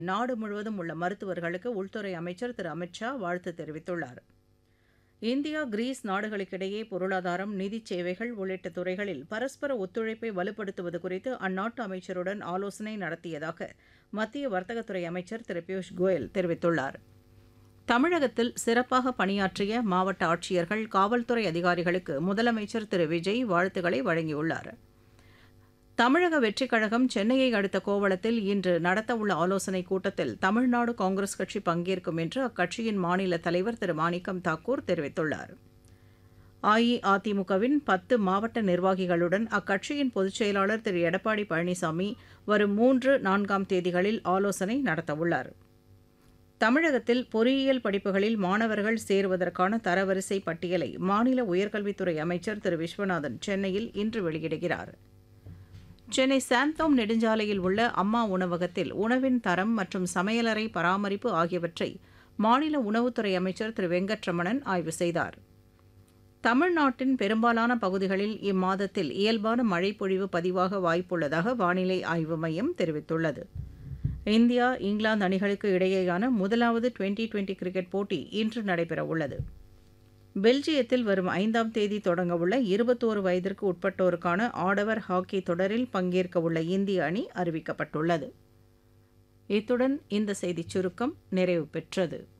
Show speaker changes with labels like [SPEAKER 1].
[SPEAKER 1] நாடு முழுவதும் உள்ள மருத்துவர்களுக்கு உள்துறை அமைச்சர் திரு அமித் ஷா வாழ்த்து தெரிவித்துள்ளார் இந்தியா கிரீஸ் நாடுகளுக்கிடையே பொருளாதாரம் நிதிச் சேவைகள் உள்ளிட்ட துறைகளில் பரஸ்பர ஒத்துழைப்பை வலுப்படுத்துவது குறித்து அந்நாட்டு அமைச்சருடன் ஆலோசனை நடத்தியதாக மத்திய வர்த்தகத்துறை அமைச்சர் திரு பியூஷ் கோயல் தெரிவித்துள்ளார் தமிழகத்தில் சிறப்பாக பணியாற்றிய மாவட்ட ஆட்சியர்கள் காவல்துறை அதிகாரிகளுக்கு முதலமைச்சர் திரு விஜய் வாழ்த்துக்களை வழங்கியுள்ளார் தமிழக வெற்றிக் கழகம் சென்னையை அடுத்த கோவளத்தில் இன்று நடத்தவுள்ள ஆலோசனைக் கூட்டத்தில் தமிழ்நாடு காங்கிரஸ் கட்சி பங்கேற்கும் என்று அக்கட்சியின் மாநில தலைவர் திரு மாணிக்கம் தாக்கூர் தெரிவித்துள்ளார் அஇஅதிமுகவின் பத்து மாவட்ட நிர்வாகிகளுடன் அக்கட்சியின் பொதுச் செயலாளர் திரு எடப்பாடி பழனிசாமி வரும் மூன்று நான்காம் தேதிகளில் ஆலோசனை நடத்தவுள்ளார் தமிழகத்தில் பொறியியல் படிப்புகளில் மாணவர்கள் சேருவதற்கான தரவரிசை பட்டியலை மாநில உயர்கல்வித்துறை அமைச்சர் திரு விஸ்வநாதன் சென்னையில் இன்று வெளியிடுகிறார் சென்னை சாந்தோம் நெடுஞ்சாலையில் உள்ள அம்மா உணவகத்தில் உணவின் தரம் மற்றும் சமையலறை பராமரிப்பு ஆகியவற்றை மாநில உணவுத்துறை அமைச்சர் திரு வெங்கட்ரமணன் ஆய்வு செய்தார் தமிழ்நாட்டின் பெரும்பாலான பகுதிகளில் இம்மாதத்தில் இயல்பான மழைப்பொழிவு பதிவாக வாய்ப்புள்ளதாக வானிலை ஆய்வு மையம் தெரிவித்துள்ளது இந்தியா இங்கிலாந்து அணிகளுக்கு இடையேயான முதலாவது டுவெண்டி டுவெண்டி கிரிக்கெட் போட்டி இன்று நடைபெறவுள்ளது பெல்ஜியத்தில் வரும் ஐந்தாம் தேதி தொடங்கவுள்ள இருபத்தோரு வயதிற்கு உட்பட்டோருக்கான ஆடவர் ஹாக்கி தொடரில் பங்கேற்கவுள்ள இந்திய அணி அறிவிக்கப்பட்டுள்ளது இத்துடன் இந்த செய்திச் சுருக்கம் நிறைவு பெற்றது